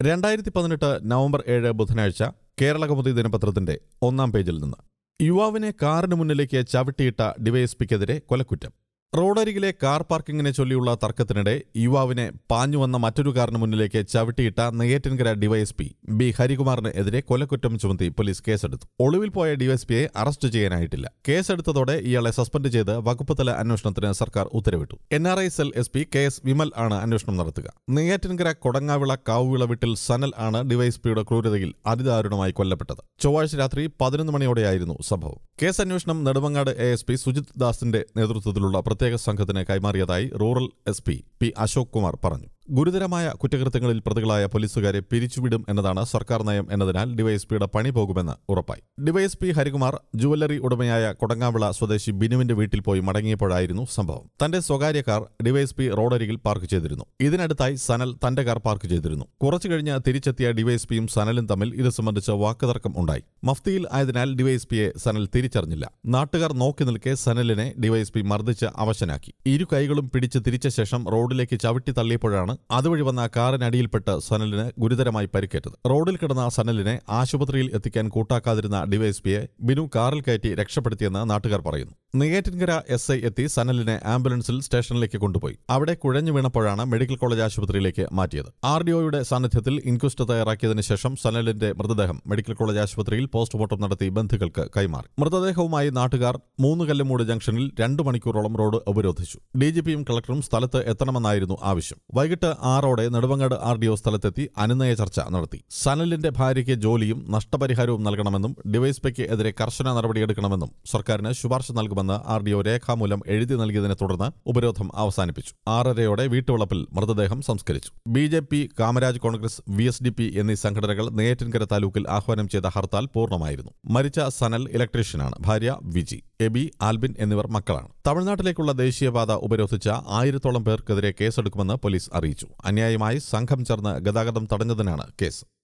രണ്ടായിരത്തി പതിനെട്ട് നവംബർ ഏഴ് ബുധനാഴ്ച കേരളകൗമുദി ദിനപത്രത്തിന്റെ ഒന്നാം പേജിൽ നിന്ന് യുവാവിനെ കാറിന് മുന്നിലേക്ക് ചവിട്ടിയിട്ട ഡിവൈഎസ്പിക്കെതിരെ കൊലക്കുറ്റം റോഡരികിലെ കാർ പാർക്കിങ്ങിനെ ചൊല്ലിയുള്ള തർക്കത്തിനിടെ യുവാവിനെ പാഞ്ഞുവന്ന മറ്റൊരു കാറിന് മുന്നിലേക്ക് ചവിട്ടിയിട്ട നെയ്യാറ്റിൻകര ഡിവൈഎസ്പി ബി ഹരികുമാറിന് എതിരെ കൊലക്കുറ്റം ചുമത്തി പോലീസ് കേസെടുത്തു ഒളിവിൽ പോയ ഡിവൈഎസ്പിയെ അറസ്റ്റ് ചെയ്യാനായിട്ടില്ല കേസെടുത്തതോടെ ഇയാളെ സസ്പെൻഡ് ചെയ്ത് വകുപ്പ് തല അന്വേഷണത്തിന് സർക്കാർ ഉത്തരവിട്ടു N R I cell S P K S Vimal ആണ് അന്വേഷണം നടത്തുക നെയ്യാറ്റിൻകര കൊടങ്ങാവിള കാവുവിള വീട്ടിൽ സനൽ ആണ് ഡിവൈഎസ്പിയുടെ ക്രൂരതയിൽ അതിദാരുണമായി കൊല്ലപ്പെട്ടത് ചൊവ്വാഴ്ച രാത്രി പതിനൊന്ന് മണിയോടെയായിരുന്നു സംഭവം കേസ് അന്വേഷണം Nedumangad A S P Sujith ദാസിന്റെ നേതൃത്വത്തിലുള്ള പ്രത്യേക സംഘത്തിന് കൈമാറിയതായി rural S P P Ashok Kumar പറഞ്ഞു ഗുരുതരമായ കുറ്റകൃത്യങ്ങളിൽ പ്രതികളായ പോലീസുകാരെ പിരിച്ചുവിടും എന്നതാണ് സർക്കാർ നയം എന്നതിനാൽ ഡിവൈഎസ്പിയുടെ പണി പോകുമെന്ന് ഉറപ്പായി ഡിവൈഎസ്പി ഹരികുമാർ ജുവല്ലറി ഉടമയായ കൊടങ്ങാവിള സ്വദേശി ബിനുവിന്റെ വീട്ടിൽ പോയി മടങ്ങിയപ്പോഴായിരുന്നു സംഭവം തന്റെ സ്വകാര്യ കാർ ഡിവൈഎസ്പി റോഡരികിൽ പാർക്ക് ചെയ്തിരുന്നു ഇതിനടുത്തായി സനൽ തന്റെ കാർ പാർക്ക് ചെയ്തിരുന്നു കുറച്ചു കഴിഞ്ഞ് തിരിച്ചെത്തിയ ഡിവൈഎസ്പിയും സനലും തമ്മിൽ ഇത് സംബന്ധിച്ച് വാക്കുതർക്കം ഉണ്ടായി മഫ്തിയിൽ ആയതിനാൽ ഡിവൈഎസ്പിയെ സനൽ തിരിച്ചറിഞ്ഞില്ല നാട്ടുകാർ നോക്കി നിൽക്കെ സനലിനെ ഡിവൈഎസ്പി മർദ്ദിച്ച് അവശനാക്കി ഇരു കൈകളും പിടിച്ച് തിരിച്ച ശേഷം റോഡിലേക്ക് ചവിട്ടി തള്ളിയപ്പോഴാണ് അതുവഴി വന്ന കാറിനടിയിൽപ്പെട്ട് സനലിന് ഗുരുതരമായി പരിക്കേറ്റത് റോഡിൽ കിടന്ന സനലിനെ ആശുപത്രിയിൽ എത്തിക്കാൻ കൂട്ടാക്കാതിരുന്ന ഡിവൈഎസ്പിയെ ബിനു കാറിൽ കയറ്റി രക്ഷപ്പെടുത്തിയെന്ന് നാട്ടുകാർ പറയുന്നു നെയ്യാറ്റിൻകര എസ് ഐ എത്തി സനലിനെ ആംബുലൻസിൽ സ്റ്റേഷനിലേക്ക് കൊണ്ടുപോയി അവിടെ കുഴഞ്ഞു വീണപ്പോഴാണ് മെഡിക്കൽ കോളേജ് ആശുപത്രിയിലേക്ക് മാറ്റിയത് ആർ ഡി ഒയുടെ സാന്നിധ്യത്തിൽ ഇൻക്വസ്റ്റ് തയ്യാറാക്കിയതിനു ശേഷം സനലിന്റെ മൃതദേഹം മെഡിക്കൽ കോളേജ് ആശുപത്രിയിൽ പോസ്റ്റ്മോർട്ടം നടത്തി ബന്ധുക്കൾക്ക് കൈമാറി മൃതദേഹവുമായി നാട്ടുകാർ മൂന്ന് കല്ലുമൂട് ജംഗ്ഷനിൽ രണ്ടു മണിക്കൂറോളം റോഡ് ഉപരോധിച്ചു ഡിജിപിയും കളക്ടറും സ്ഥലത്ത് എത്തണമെന്നായിരുന്നു ആവശ്യം വൈകിട്ട് ആറോടെ നെടുവങ്ങാട് ആർ ഡി ഒ സ്ഥലത്തെത്തി അനുനയ ചർച്ച നടത്തി സനലിന്റെ ഭാര്യയ്ക്ക് ജോലിയും നഷ്ടപരിഹാരവും നൽകണമെന്നും ഡിവൈസ്പിക്ക് എതിരെ കർശന നടപടിയെടുക്കണമെന്നും സർക്കാരിന് ശുപാർശ നൽകുമെന്ന് ആർ ഡി ഒ രേഖാമൂലം എഴുതി നൽകിയതിനെ തുടർന്ന് ഉപരോധം അവസാനിപ്പിച്ചു ആറരയോടെ വീട്ടുവളപ്പിൽ മൃതദേഹം സംസ്കരിച്ചു B J P Kamaraj Congress V S D P എന്നീ സംഘടനകൾ നെയ്യാറ്റിൻകര താലൂക്കിൽ ആഹ്വാനം ചെയ്ത ഹർത്താൽ പൂർണ്ണമായിരുന്നു മരിച്ച സനൽ ഇലക്ട്രീഷ്യനാണ് ഭാര്യ വിജി എബി ആൽബിൻ എന്നിവർ മക്കളാണ് തമിഴ്നാട്ടിലേക്കുള്ള ദേശീയപാത ഉപരോധിച്ച ആയിരത്തോളം പേർക്കെതിരെ കേസെടുക്കുമെന്ന് പോലീസ് അറിയിച്ചു അന്യായമായി സംഘം ചേർന്ന് ഗതാഗതം തടഞ്ഞതിനാണ് കേസ്